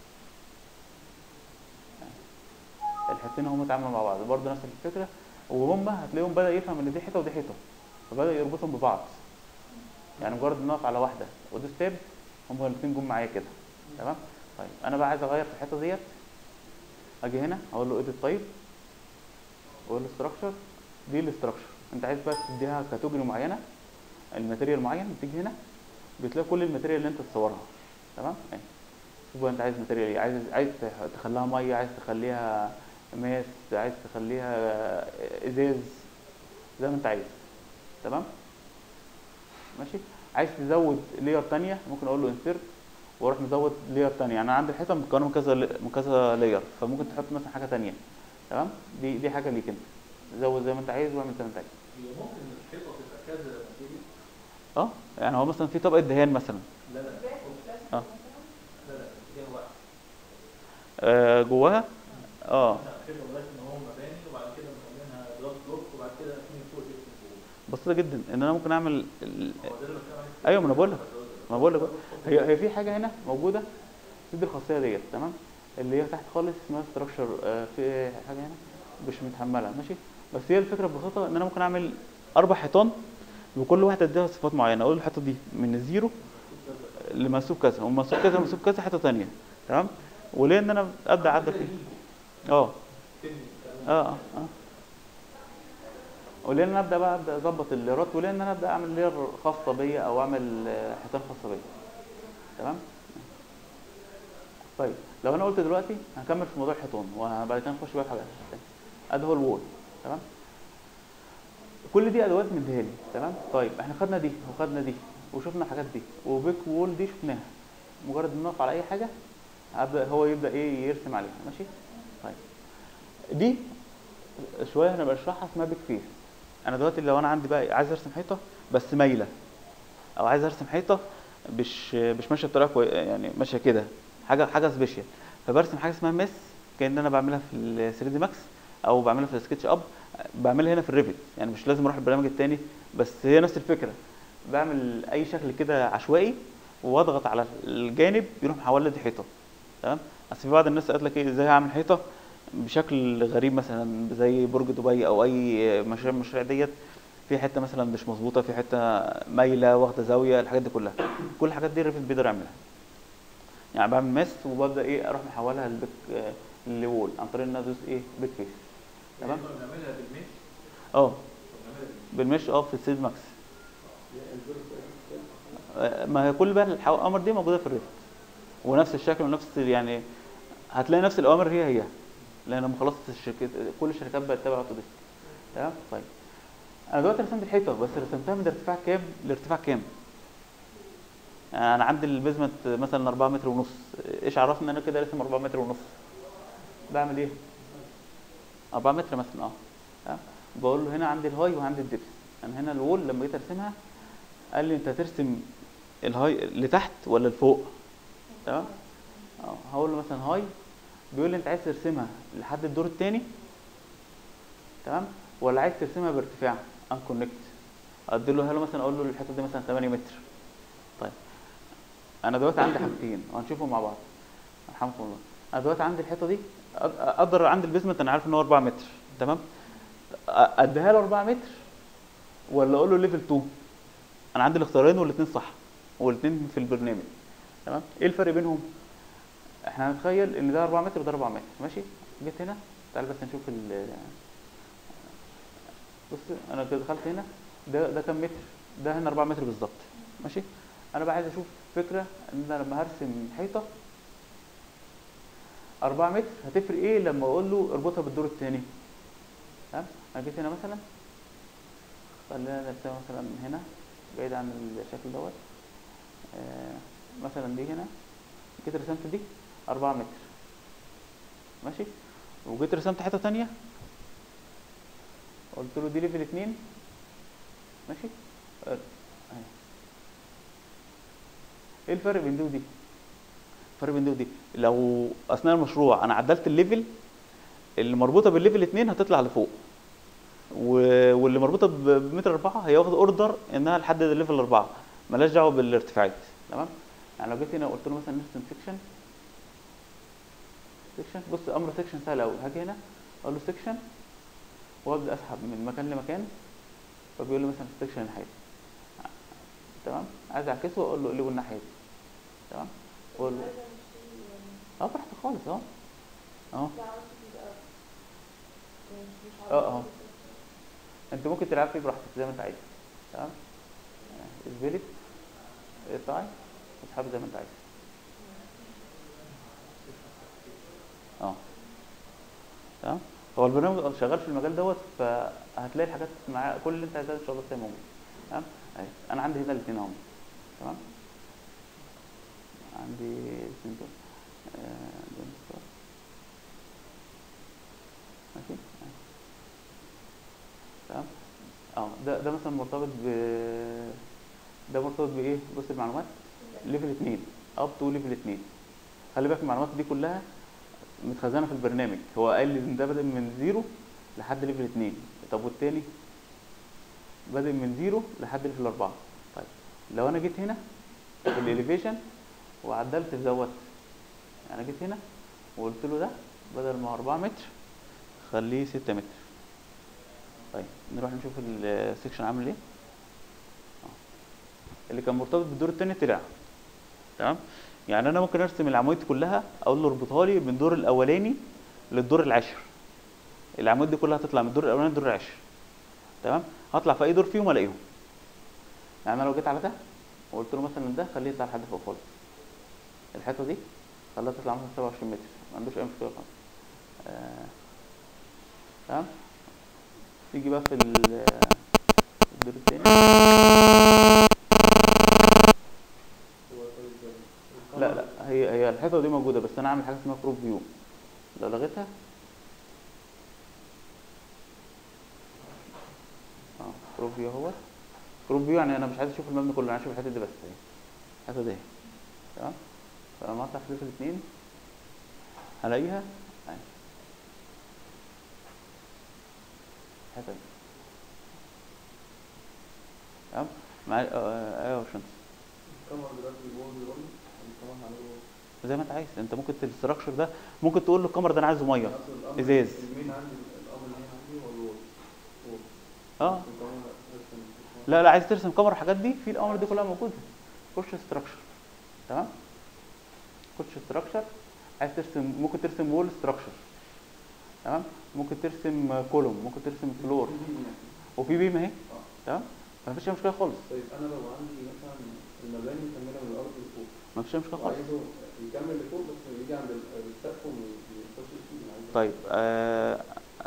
الحتتين هم اتعاملوا مع بعض برضه نفس الفكره وهم هتلاقيهم بدا يفهم ان دي حيطه ودي حيطه فبدا يربطهم ببعض يعني مجرد ان نقف على واحده ودوس تاب هم الاثنين جم معايا كده تمام طيب انا بقى عايز اغير في الحته ديت اجي هنا اقول له اديت طيب واقول له ستراكشر دي الاستراكشر انت عايز بقى تديها كاتيجوري معينه الماتيريال معين بتيجي هنا بتلاقي كل الماتيريال اللي انت تصورها تمام اهي شوف بقى انت عايز ماتيريال ايه عايز عايز تخ- تخليها ميه عايز تخليها ماس عايز تخليها ازاز زي ما انت عايز تمام ماشي عايز تزود لير تانية ممكن اقول له انسيرت واروح مزود لير تانية يعني انا عندي الحيطه متكونه من كذا من كذا لير فممكن تحط مثلا حاجه تانية تمام دي دي حاجه ليك انت زود زي ما انت عايز واعمل زي ما انت عايز هي ممكن الحيطه تبقى كذا ماتيريال اه يعني هو مثلا في طبقه دهان مثلا لا لا اه لا لا اتجاه واحد آه جواها اه احنا الحيطه لغايه ان هو مباني وبعد كده مخلينها جلاس بلوك وبعد كده قافلين فوق جبسون فوق بسيطه جدا ان انا ممكن اعمل ال... هو ده اللي بتكلم عليه ايوه ما انا بقول لك ما بقول لك هي هي في حاجه هنا موجوده تدي الخاصيه ديت تمام اللي هي تحت خالص اسمها ستراكشر في حاجه هنا مش متحمله ماشي بس هي الفكره ببساطه ان انا ممكن اعمل اربع حيطان وكل واحده اديها صفات معينه اقول الحيطه دي من الزيرو لمنسوب كذا ومنسوب كذا منسوب كذا حته ثانيه تمام وليه ان انا ابدا اعدل فيه اه اه اه اه وليه ان انا ابدا بقى ابدا اظبط الليرات وليه ان انا ابدا اعمل لير خاصه بيا او اعمل آه، حيطان خاصه بيا تمام طيب لو انا قلت دلوقتي هنكمل في موضوع الحيطان وبعد كده نخش بقى في حاجات تانية. ادي هو الوول تمام كل دي ادوات مديها لي تمام طيب احنا خدنا دي وخدنا دي وشفنا الحاجات دي وبيك وول دي شفناها مجرد ان نقف على اي حاجه ابدا هو يبدا ايه يرسم عليها ماشي طيب دي شويه هنبقى نشرحها اسمها بيك فيس انا دلوقتي لو انا عندي بقى عايز ارسم حيطه بس مايله او عايز ارسم حيطه مش مش ماشيه بطريقه كوي... يعني ماشيه كده حاجه حاجه سبيشال فبرسم حاجه اسمها مس كان انا بعملها في ال 3 دي ماكس او بعملها في السكتش اب بعملها هنا في الريفت يعني مش لازم اروح البرنامج التاني بس هي نفس الفكره بعمل اي شكل كده عشوائي واضغط على الجانب يروح محول لي دي حيطه تمام اصل في بعض الناس قالت لك ايه ازاي اعمل حيطه بشكل غريب مثلا زي برج دبي او اي مشاريع من المشاريع ديت في حته مثلا مش مظبوطه في حته مايله واخده زاويه الحاجات دي كلها كل الحاجات دي الريفت بيقدر يعملها يعني بعمل ماس وببدا ايه اروح محولها للبيك آه، للوول عن طريق ان أنا ادوس ايه بيك فيس تمام تمام بنعملها بالمش اه بنعملها بالمش بالمش اه في السيد ماكس هي الفيرس آه، ما هي كل بقى الأوامر دي موجودة في الريفت ونفس الشكل ونفس يعني هتلاقي نفس الأوامر هي هي لأن لما خلصت الشركات كل الشركات بقت تتبع اوتوديسك تمام طيب أنا دلوقتي رسمت الحيطة بس رسمتها من ارتفاع كام لارتفاع كام؟ يعني أنا عندي البيزمنت مثلا 4 متر ونص إيش عرفني إن أنا كده راسم 4 متر ونص؟ بعمل إيه؟ 4 متر مثلا أه تمام؟ بقول له هنا عندي الهاي وعندي الدبس أنا هنا الوول لما جيت أرسمها قال لي أنت هترسم الهاي لتحت ولا لفوق؟ تمام؟ اه هقول له مثلا هاي بيقول لي انت عايز ترسمها لحد الدور الثاني تمام ولا عايز ترسمها بارتفاع ان كونكت ادي له هلو مثلا اقول له الحته دي مثلا 8 متر طيب انا دلوقتي عندي حاجتين وهنشوفهم مع بعض رحمكم الله انا دلوقتي عندي الحته دي أق- اقدر عندي البيزمنت انا عارف ان هو 4 متر تمام أ- اديها له 4 متر ولا اقول له ليفل 2 انا عندي الاختيارين والاثنين صح والاثنين في البرنامج تمام ايه الفرق بينهم احنا هنتخيل ان ده 4 متر وده 4 متر ماشي جيت هنا تعال بس نشوف ال بص انا كده دخلت هنا ده ده كام متر ده هنا 4 متر بالظبط ماشي انا بقى عايز اشوف فكره ان انا لما هرسم حيطه 4 متر هتفرق ايه لما اقول له اربطها بالدور الثاني تمام انا جيت هنا مثلا خلينا نرسمها مثلا هنا بعيد عن الشكل دوت آه مثلا دي هنا جيت رسمت دي 4 متر ماشي وجيت رسمت حته تانية قلت له دي ليفل 2 ماشي آه، أهي. ايه الفرق بين دي ودي الفرق بين دي ودي لو اثناء المشروع انا عدلت الليفل اللي مربوطه بالليفل 2 هتطلع لفوق و- واللي مربوطه ب- بمتر أربعة هي واخده اوردر انها لحد الليفل أربعة ملهاش دعوه بالارتفاعات تمام يعني لو جيت هنا وقلت له مثلا نرسم سيكشن سيكشن بص امر سيكشن سهل قوي هاجي هنا اقول له سيكشن وابدا اسحب من مكان لمكان فبيقول لي مثلا سيكشن الناحيه دي. تمام عايز اعكسه واقول له قلبه الناحيه دي تمام واقول له اه براحتك خالص اهو اهو اه اه انت ممكن تلعب فيه براحتك زي ما انت عايز تمام اثبت اقطعي واسحبي زي ما انت عايز اه تمام هو البرنامج شغال في المجال دوت فهتلاقي الحاجات معاه كل اللي انت عايزها ان شاء الله تلاقي موجود تمام اهي انا عندي هنا الاثنين اهم تمام عندي الاثنين دول آه، دول دول. ماشي آه. تمام اه ده ده مثلا مرتبط ب ده مرتبط بايه بص المعلومات ليفل 2 اب تو ليفل 2 خلي بالك المعلومات دي كلها متخزنه في البرنامج هو قال لي ان ده بادئ من زيرو لحد ليفل 2 طب والتاني بادئ من زيرو لحد ليفل 4 طيب لو انا جيت هنا في الاليفيشن وعدلت في دوت انا جيت هنا وقلت له ده بدل ما هو 4 متر خليه 6 متر طيب نروح نشوف السكشن عامل ايه آه. اللي كان مرتبط بالدور التاني طلع تمام يعني انا ممكن ارسم العواميد كلها اقول له اربطها لي من الدور الاولاني للدور العاشر العواميد دي كلها هتطلع من الدور الاولاني للدور العاشر تمام هطلع في اي دور فيهم الاقيهم يعني انا لو جيت على ده وقلت له مثلا ده خليه يطلع لحد فوق خالص الحته دي خليها تطلع مثلا 27 متر ما عندوش اي مشكله خالص آه. تمام تيجي بقى في ال- الدور التاني هو طيب لا لا هي هي الحيطه دي موجوده بس انا عامل حاجه اسمها كروب فيو لو لغيتها اه كروب فيو اهو كروب فيو يعني انا مش عايز اشوف المبنى كله انا عايز اشوف الحته دي بس اهي الحته دي تمام فلما اطلع في ليفل اتنين هلاقيها اهي الحته دي تمام معايا آه، ايوه يا باشمهندس الكاميرا دلوقتي الوول بيقول لي الكاميرا هنعمله زي ما انت عايز انت ممكن الاستراكشر ده ممكن تقول له الكاميرا ده انا عايزه ميه أصل الأمر- ازاز المين عندي الامر اللي هنا عندي هو الوول وول. اه بس الكاميرا رسم الفكرة. لا لا عايز ترسم كاميرا الحاجات دي في الامر دي كلها موجوده خش استراكشر تمام خش استراكشر عايز ترسم ممكن ترسم وول استراكشر تمام ممكن ترسم كولوم ممكن ترسم فلور في مين يعني؟ وفي بيم اهي اه تمام ما فيش أي مشكله خالص طيب انا لو عندي مثلا المباني مكمله من الارض لفوق ما فيش أي مشكله خالص وعايزه يكمل لفوق بس يجي عند ال- السقف وما يخشش فيه أنا عايزه- طيب آه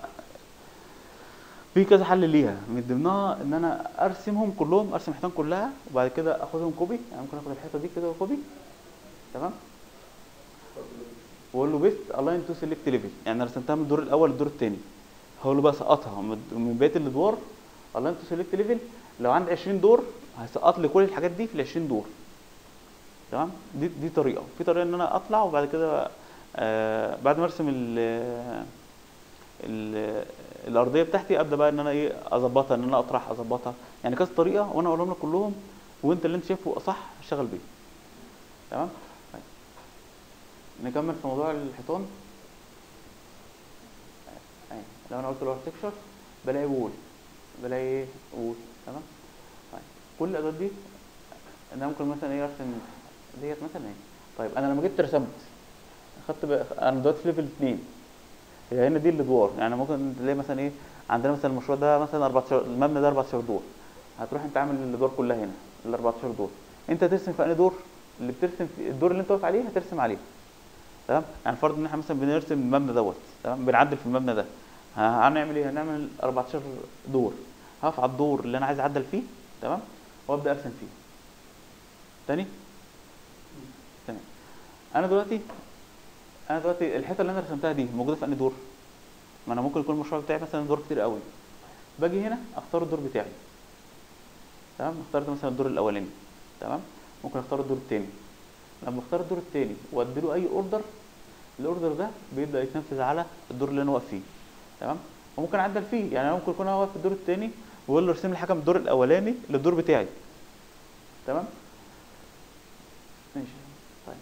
في كذا حل ليها من ضمنها ان انا ارسمهم كلهم ارسم الحيطان كلها وبعد كده اخدهم كوبي يعني ممكن اخد الحيطه دي كده كوبي تمام واقول له بيست الاين تو سيلكت ليفل يعني أنا رسمتها من الدور الاول للدور الثاني هقول له بقى سقطها من من بقيه الادوار الاين تو سيلكت ليفل لو عندي 20 دور هيسقط لي كل الحاجات دي في ال 20 دور تمام دي دي طريقه في طريقه ان انا اطلع وبعد كده آه بعد ما ارسم ال ال الارضيه بتاعتي ابدا بقى ان انا ايه اظبطها ان انا اطرح اظبطها يعني كذا طريقه وانا اقولهم لك كلهم وانت اللي انت شايفه صح اشتغل بيه تمام طيب. نكمل في موضوع الحيطان أهي. لو انا قلت له اركتكشر بلاقي وول بلاقي ايه وول تمام طيب كل الادوات دي انا ممكن مثلا ايه ارسم ديت مثلا ايه طيب انا لما جيت رسمت خدت بقى انا دلوقتي في ليفل 2 هي هنا دي الادوار يعني ممكن تلاقي مثلا ايه عندنا مثلا المشروع ده مثلا 14 المبنى ده 14 دور هتروح انت عامل الادوار كلها هنا ال 14 دور انت ترسم في انهي دور اللي بترسم في الدور اللي انت واقف عليه هترسم عليه تمام يعني فرض ان احنا مثلا بنرسم المبنى دوت تمام بنعدل في المبنى ده ه- هنعمل ايه هنعمل 14 دور هقف على الدور اللي انا عايز اعدل فيه تمام وابدا ارسم فيه تاني تمام انا دلوقتي انا دلوقتي الحته اللي انا رسمتها دي موجوده في انهي دور ما انا ممكن يكون المشروع بتاعي مثلا دور كتير قوي باجي هنا اختار الدور بتاعي تمام اخترت مثلا الدور الاولاني تمام ممكن اختار الدور التاني لما اختار الدور التاني واديله اي اوردر الاوردر ده بيبدا يتنفذ على الدور اللي انا واقف فيه تمام وممكن اعدل فيه يعني انا ممكن اكون انا واقف في الدور التاني واقول له ارسم لي حاجه من الدور الاولاني للدور بتاعي تمام ماشي طيب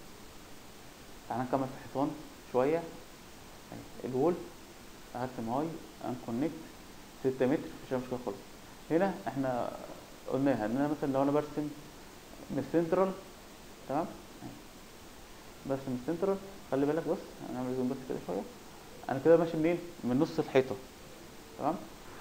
تعالى نكمل في الحيطان شويه أهي. الوول هرسم هاي ان كونكت 6 متر مفيش أي مشكله خالص هنا احنا قلناها ان انا مثلا لو انا برسم من السنترال تمام أهي. برسم من السنترال خلي بالك بص هنعمل زوم بس كده شويه انا كده ماشي منين من نص الحيطه تمام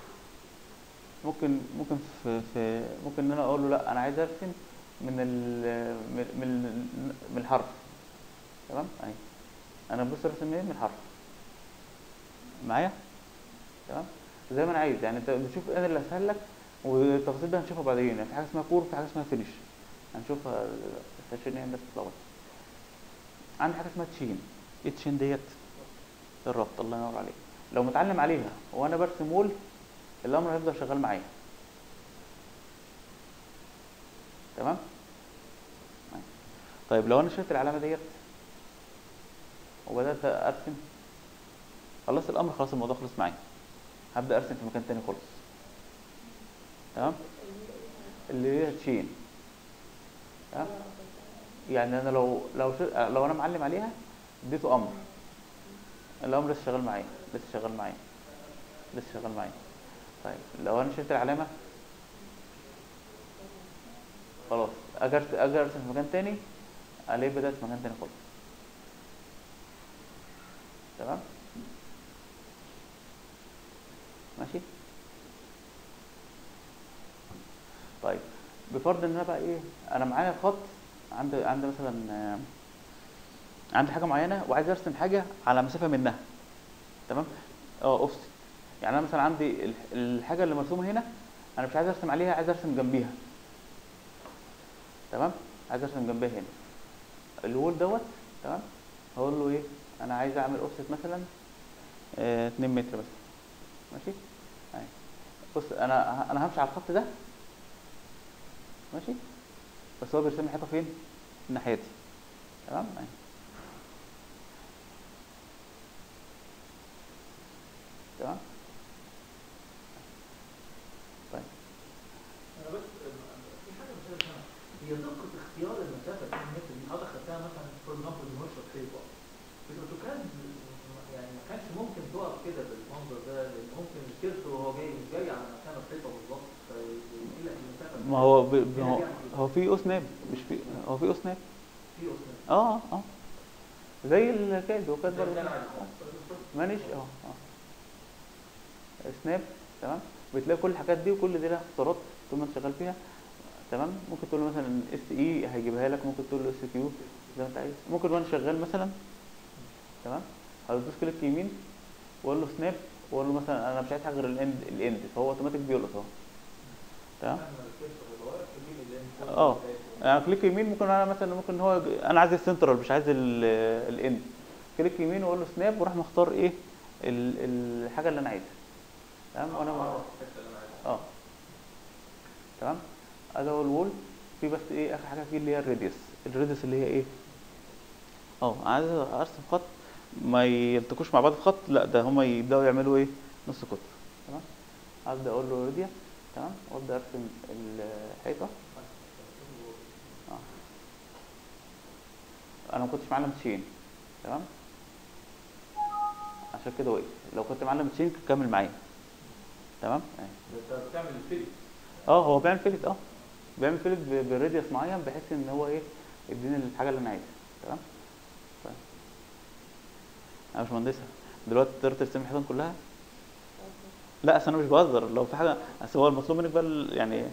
ممكن ممكن في, في ممكن ان انا اقول له لا انا عايز ارسم من ال من من, من الحرف تمام اهي انا بص ارسم ايه من الحرف معايا تمام زي ما انا عايز يعني انت بتشوف ايه اللي اسهل لك والتفاصيل دي هنشوفها بعدين يعني في حاجه اسمها كور وفي حاجه اسمها فينش هنشوفها بس عشان يعني بس تتلخبط عندي حاجه اسمها تشين ايه تشين ديت الربط الله ينور عليك لو متعلم عليها وانا برسم وول الامر هيفضل شغال معايا تمام طيب لو انا شلت العلامه ديت وبدات ارسم خلصت الامر خلاص الموضوع خلص معايا هبدا ارسم في مكان تاني خالص تمام اللي هي تشين تمام يعني انا لو لو شل... لو انا معلم عليها اديته امر الامر لسه شغال معايا لسه شغال معايا لسه شغال معايا طيب لو انا شلت العلامه خلاص اجي أرس- اجي ارسم في مكان تاني الاقيه بدات في مكان تاني خالص تمام ماشي طيب بفرض ان انا بقى ايه انا معايا خط عندي عندي مثلا آه، عندي حاجه معينه وعايز ارسم حاجه على مسافه منها تمام اه اوفست يعني انا مثلا عندي ال- الحاجه اللي مرسومه هنا انا مش عايز ارسم عليها عايز ارسم جنبيها تمام عايز ارسم جنبها هنا الوول دوت تمام هقول له ايه انا عايز اعمل اوفست مثلا آه 2 متر بس ماشي اهي بص انا انا همشي على الخط ده ماشي بس هو بيرسم لي الحيطه فين ناحيتي تمام اهي تمام طيب انا بس في حاجه مش عارف افهمها هي دقه اختيار المسافه 2 متر دي حضرتك خدتها مثلا فور اكزامبل نشرة خيطه في الاوتوكاد يعني ما كانش ممكن تقف كده بالمنظر ده لان ممكن الكرسي وهو جاي مش جاي على مكان الخيطه بالظبط فيقول لك المسافه ما هو ب... ب- هو هو في او سناب مش في هو في او سناب في اصلا اه اه زي الكاد هو كاد ده برضه اللي انا عايزه مانيش اه اه سناب تمام بتلاقي كل الحاجات دي وكل دي لها اختصارات طول ما انت شغال فيها تمام ممكن تقول له مثلا اس اي هيجيبها لك ممكن تقول له اس كيو زي ما انت عايز ممكن وانا شغال مثلا تمام هتدوس كليك يمين واقول له سناب واقول له مثلا انا مش عايز حاجه غير الاند الاند فهو اوتوماتيك بيلقط اهو تمام اه يعني كليك يمين ممكن انا مثلا ممكن هو انا عايز السنترال مش عايز ال- الاند كليك يمين واقول له سناب وراح مختار ايه ال- الحاجه اللي انا عايزها تمام وانا اه تمام ادي هو الوول في بس ايه اخر حاجه فيه اللي هي الراديوس الراديوس اللي هي ايه اه عايز ارسم خط ما يلتقوش مع بعض في خط لا ده هما يبداوا يعملوا ايه نص قطر تمام ابدا اقول له راديا تمام وابدا ارسم الحيطه اه انا ما كنتش معلم تشين تمام عشان كده وقف لو كنت معلم تشين كان كمل معايا تمام أهي. انت بتعمل الفيلم اه هو بيعمل فيلت اه بيعمل فيلت ب- براديوس معين بحيث ان هو ايه يديني الحاجه اللي انا عايزها تمام طيب انا مش مهندسه دلوقتي تقدر ترسم الحيطان كلها لا اصل انا مش بهزر لو في حاجه اصل هو المطلوب منك بقى ال- يعني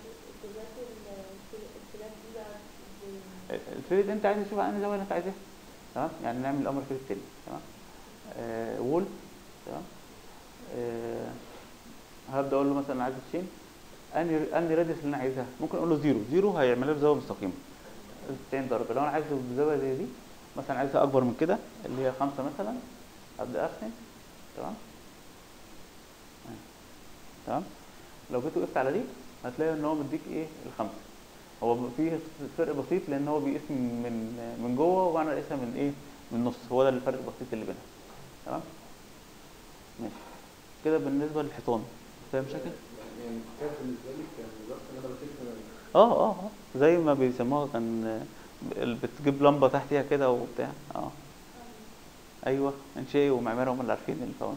الفيلت انت عايز تشوف انهي زاويه اللي انت عايزها تمام يعني نعمل الامر فيلت تاني تمام آه وول تمام آه هبدا اقول له مثلا انا عايز تشين انهي انهي راديوس اللي انا عايزها ممكن اقول له زيرو زيرو هيعمل لي زاويه مستقيمه 90 درجه لو انا عايزه بزاويه زي دي مثلا عايزها اكبر من كده اللي هي خمسة مثلا ابدا ارسم تمام أهي. تمام لو جيت وقفت على دي هتلاقي ان هو مديك ايه الخمسه هو فيه فرق بسيط لان هو بيقيس من من جوه وانا قايسها من ايه من النص هو ده الفرق البسيط اللي بينها تمام ماشي كده بالنسبه للحيطان فاهم شكل يعني كان بالنسبه لي كان مجرد ان انا بشوف اه اه اه زي ما بيسموها كان آه، ال- بتجيب لمبه تحتيها كده وبتاع اه ايوه انشائي ومعماري هم اللي عارفين الفوانس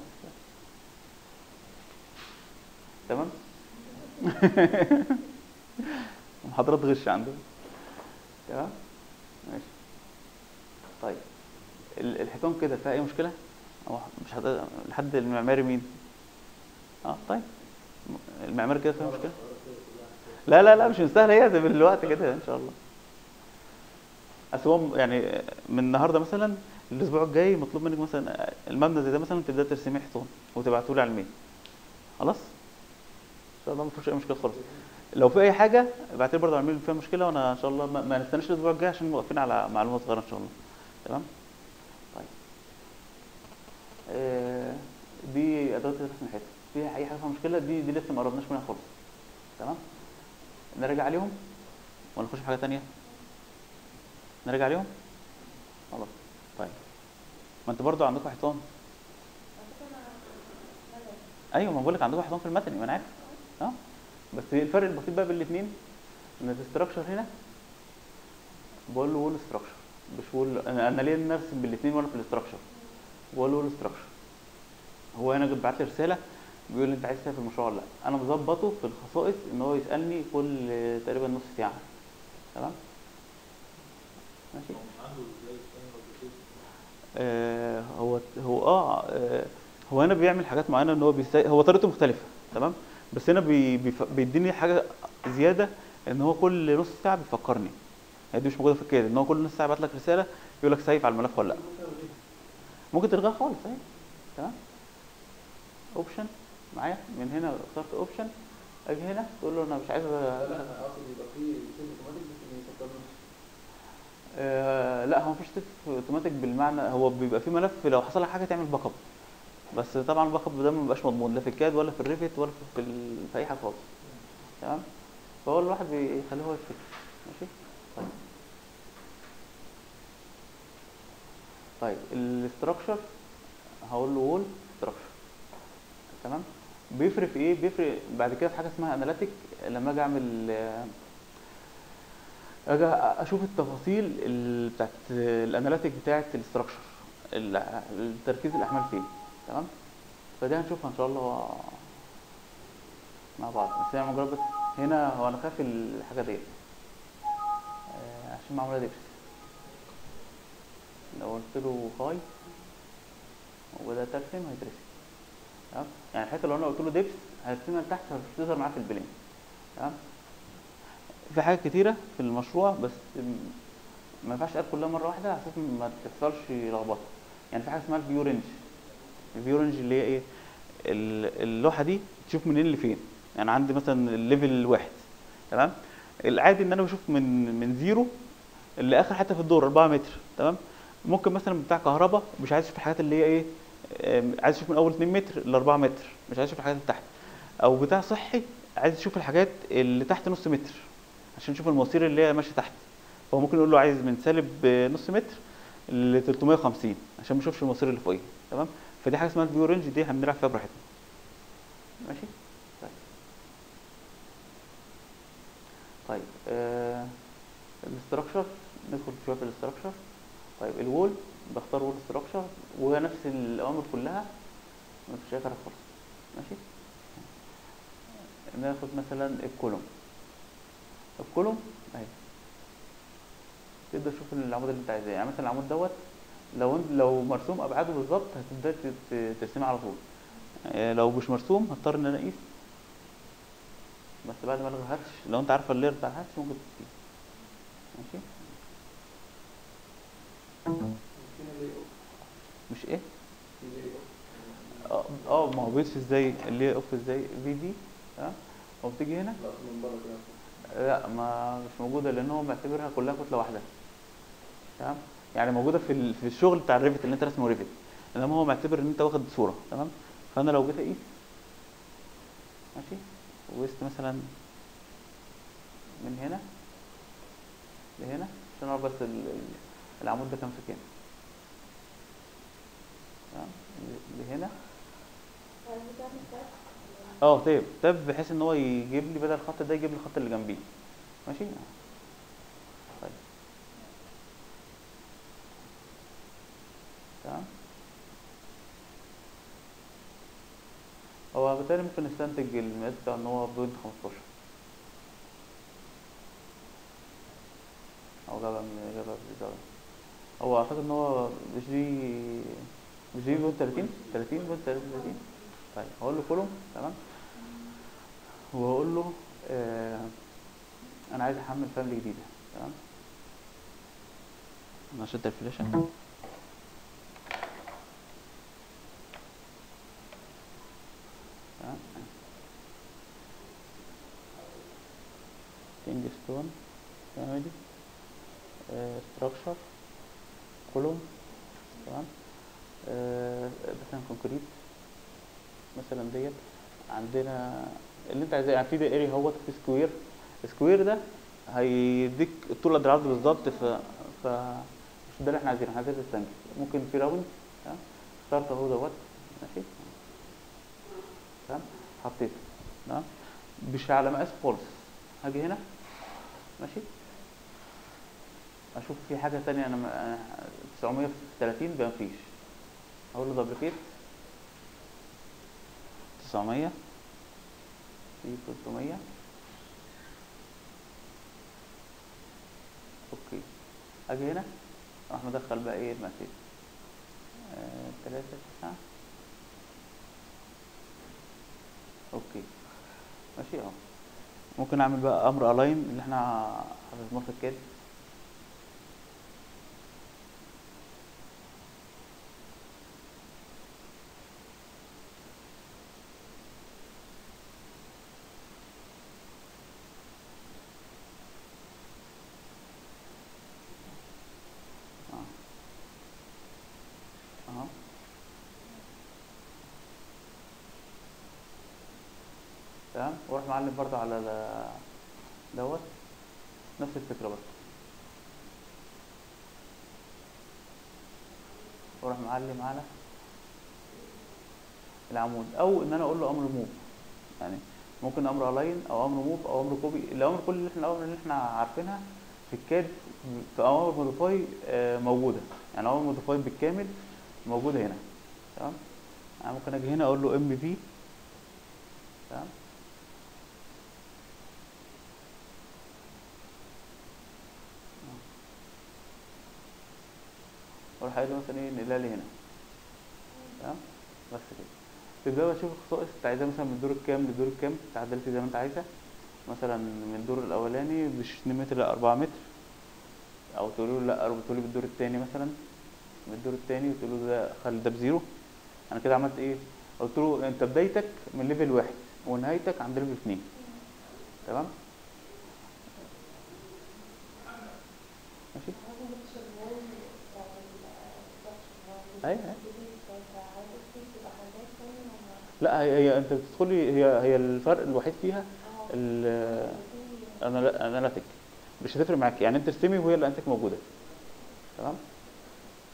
تمام محاضرات غش عندهم تمام ماشي طيب ال- الحيطان كده فيها اي مشكله هو مش هت... لحد المعماري مين اه طيب المعماري كده فيها مشكله لا لا لا مش مستاهل هي ده بالوقت كده ان شاء الله اصل هو يعني من النهارده مثلا الاسبوع الجاي مطلوب منك مثلا المبنى زي ده مثلا تبدا ترسميه حيطان وتبعته لي على الميل خلاص ان شاء الله ما فيش اي مشكله خالص لو في اي حاجه ابعت لي برضه على الميل فيها مشكله وانا ان شاء الله ما, ما نستناش الاسبوع الجاي عشان واقفين على معلومات صغيره ان شاء الله تمام طيب آه دي ادوات رسم الحيطه في اي حاجه فيها مشكله دي دي لسه ما قربناش منها خالص تمام نراجع عليهم ولا نخش في حاجه تانية نراجع عليهم خلاص طيب ما انت برضو عندكم حيطان ايوه ما بقول لك عندكم حيطان في المتني ما انا عارف اه بس الفرق البسيط بقى بين الاثنين ان الاستراكشر هنا بقول له وول ستراكشر مش وول انا انا ليه نرسم بالاثنين وانا في الاستراكشر بقول له وول ستراكشر هو هنا بعت لي رساله بيقول لي انت عايز تعمل المشروع ولا لا انا مظبطه في الخصائص ان هو يسالني كل تقريبا نص ساعه تمام ماشي عنده زي ستاندرد كده. آه هو هو اه آه، هو هنا بيعمل حاجات معينه ان هو بيسا... هو طريقته مختلفه تمام بس هنا بي... بيف... بيديني حاجه زياده ان هو كل نص ساعه بيفكرني هي دي مش موجوده في الكيد ان هو كل نص ساعه يبعت لك رساله يقول لك سيف على الملف ولا لا ممكن تلغاها خالص اهي تمام اوبشن معايا من هنا اخترت اوبشن اجي هنا تقول له انا مش عايز لا أ- لا انا اقصد يبقى في سيف اوتوماتيك بس ما يفكرنيش آه لا هو مفيش تيست اوتوماتيك بالمعنى هو بيبقى في ملف لو حصل لك حاجه تعمل باك اب بس طبعا الباك اب ده ما بيبقاش مضمون لا في الكاد ولا في الريفت ولا في, ال... في اي حاجه خالص تمام فهو الواحد بيخليه هو يفتكر ماشي طيب طيب الاستراكشر هقول له وول ستراكشر تمام بيفرق في ايه بيفرق بعد كده في حاجه اسمها اناليتيك لما اجي اعمل آه، اجي اشوف التفاصيل ال- بتاعت الاناليتيك بتاعت الاستراكشر التركيز الاحمال فين تمام فدي هنشوفها ان شاء الله مع بعض بس هي مجرد بس هنا هو انا خايف الحاجه ديت آه، عشان معموله دبس لو قلت له هاي وبدات ارسم هيترسم تمام يعني حتى لو انا قلت له دبس هيرسمها لتحت هتظهر معاه في البلين تمام في حاجات كتيره في المشروع بس م- ما ينفعش تقال كلها مره واحده على اساس ما تحصلش لخبطه يعني في حاجه اسمها الفيو رينج الفيو رينج اللي هي ايه ال- اللوحه دي تشوف منين لفين يعني عندي مثلا الليفل واحد تمام العادي ان انا بشوف من من زيرو لاخر حته في الدور 4 متر تمام ممكن مثلا بتاع كهرباء مش عايز يشوف الحاجات اللي هي ايه آم، عايز يشوف من اول 2 متر ل 4 متر مش عايز يشوف الحاجات اللي تحت او بتاع صحي عايز يشوف الحاجات اللي تحت نص متر عشان يشوف المواسير اللي هي ماشيه تحت فهو ممكن يقول له عايز من سالب نص متر ل 350 عشان ما نشوفش المصير اللي فوقيه تمام فدي حاجه اسمها الفيو رينج دي هنلعب فيها براحتنا ماشي طيب طيب آه الاستراكشر ندخل شويه في الاستراكشر طيب الوول بختار وول استراكشر وهي نفس الاوامر كلها ما فيش اي فرق خالص ماشي ناخد مثلا الكولوم الكولوم اهي تقدر تشوف العمود اللي انت عايزاه يعني مثلا العمود دوت لو انت لو مرسوم ابعاده بالظبط هتبدا ت- ت- ترسمها على طول آه، لو مش مرسوم هضطر ان انا اقيس بس بعد ما الغي الهاتش لو انت عارفه اللير بتاع الهاتش ممكن تقيس ماشي فين اللي يقف؟ مش ايه في اللي يقف. اه اه ما هو بيضيف ازاي اللي اوف ازاي في دي تمام هو بتيجي هنا لا من بره كده لا ما مش موجوده لان هو معتبرها كلها كتله واحده تمام يعني موجوده في ال- في الشغل بتاع الريفت اللي انت رسمه ريفت انما هو معتبر ان انت واخد صوره تمام فانا لو جيت اقيس ماشي وقست مثلا من هنا لهنا عشان اعرف بس ال- ال- العمود ده كام في كام تمام ل- لهنا اه تاب تاب بحيث ان هو يجيب لي بدل الخط ده يجيب لي الخط اللي جنبيه ماشي طيب تمام هو بالتالي ممكن نستنتج المقاس بتاع ان هو بوينت 15 او جابها من جابها بالزاوية هو اعتقد ان هو مش دي مش دي بوينت 30 30 بوينت 30 طيب هقول له كولوم تمام وهقول له آه انا عايز احمل فاميلي جديده تمام انا هشد الفلاشه تمام كينج ستون فاميلي ستراكشر كولوم تمام آه، مثلا كونكريت مثلا ديت عندنا اللي انت عايزاه يعني في دائري اهوت في سكوير السكوير ده هيديك الطول قد العرض بالظبط ف ف مش ده اللي احنا عايزينه احنا عايزين ريكتانجل ممكن في راوند تمام اخترت اهو دوت ماشي تمام حطيته تمام مش على مقاس خالص هاجي هنا ماشي اشوف في حاجه تانية انا م- أنا 900 في 30 ده مفيش اقول له دبليكيت 900 في 300 اوكي اجي هنا راح مدخل بقى ايه المقاسين آه، تلاتة تسعة اوكي ماشي اهو ممكن اعمل بقى امر الاين اللي احنا حفظناه في الكاد اه اهو تمام واروح معلم برضه على ال- دوت نفس الفكره برضه واروح معلم على العمود او ان انا اقول له امر موف يعني ممكن امر الاين او امر موف او امر كوبي الاوامر كل اللي احنا الاوامر اللي احنا عارفينها في الكاد في اوامر موديفاي آه، موجوده يعني اوامر موديفاي بالكامل موجوده هنا تمام انا ممكن اجي هنا اقول له ام في تمام واروح قايل له مثلا ايه نقلها لي هنا تمام بس كده تبدا بقى تشوف الخصائص انت عايزاها مثلا من الدور الكام للدور الكام تعدلت زي ما انت عايزها مثلا من الدور الاولاني مش 2 متر لا 4 متر او تقول له لا او تقول له بالدور الثاني مثلا من الدور الثاني وتقول له ده خلي ده بزيرو انا كده عملت ايه قلت له انت بدايتك من ليفل واحد ونهايتك عند ليفل اثنين تمام ماشي ايوه أيوة. لا هي, هي انت بتدخلي هي هي الفرق الوحيد فيها الاناليتيك مش هتفرق معاك يعني انت ارسمي وهي الاناليتيك موجوده تمام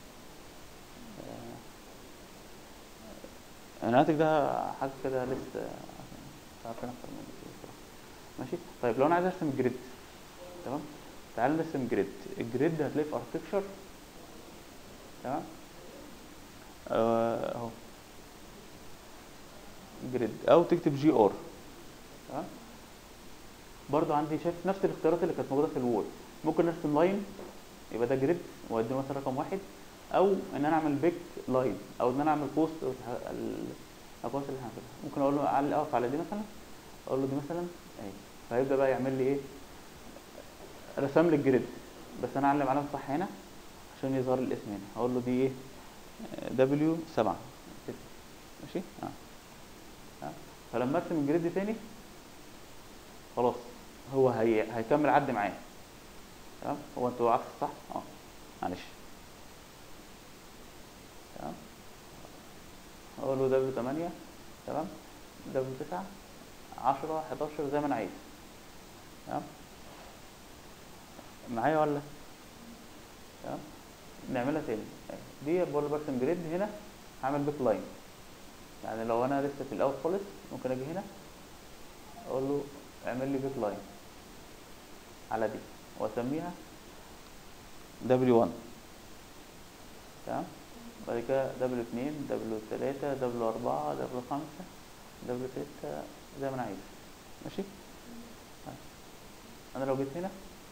الناتج ده حاجه كده لسه مش عارفين اكتر من كده بصراحة. ماشي طيب لو انا عايز ارسم جريد تمام تعال نرسم جريد الجريد هتلاقيه في اركتكشر تمام آه، اهو جريد او تكتب جي ار تمام برضو عندي شايف نفس الاختيارات اللي كانت موجوده في الوول ممكن ارسم لاين يبقى ده جريد وادي مثلا رقم واحد او ان انا اعمل بيك لاين او ان انا اعمل بوست الاقواس اللي احنا هنعملها ممكن اقول له على اقف على دي مثلا اقول له دي مثلا اهي فهيبدا بقى يعمل لي ايه رسم لي الجريد بس انا اعلم علامه صح هنا عشان يظهر لي الاسم هنا هقول له دي ايه دبليو 7 كده ماشي اه اه فلما ارسم الجريد تاني خلاص هو هي... هيكمل عد معايا تمام هو انتوا عكس صح اه معلش تمام اقول له دبليو 8 تمام دبليو 9 10 11 زي ما انا عايز تمام معايا ولا تمام نعملها تاني دي برضه برسم جريد هنا هعمل بيك لاين يعني لو انا لسه في الاول خالص ممكن اجي هنا اقول له اعمل لي بيك لاين على دي واسميها دبليو 1 تمام بعد كده دبليو 2 دبليو 3 دبليو 4 دبليو 5 دبليو 6 زي ما انا عايز ماشي طيب. انا لو جيت هنا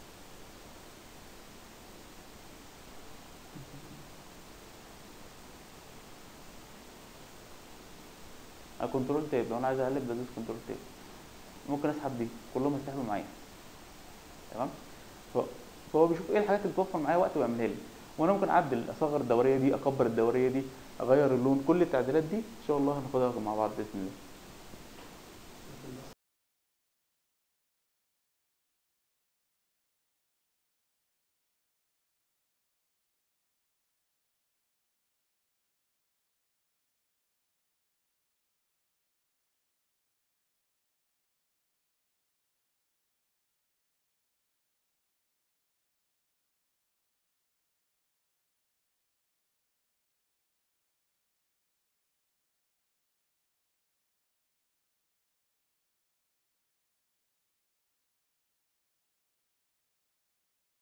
كنترول تاب لو انا عايز اقلب بدوس كنترول تاب ممكن اسحب دي كلهم يسحبوا معايا تمام ف- فهو بيشوف ايه الحاجات اللي توفر معايا وقت ويعملها لي وانا ممكن اعدل اصغر الدوريه دي اكبر الدوريه دي اغير اللون كل التعديلات دي ان شاء الله هناخدها مع بعض باذن الله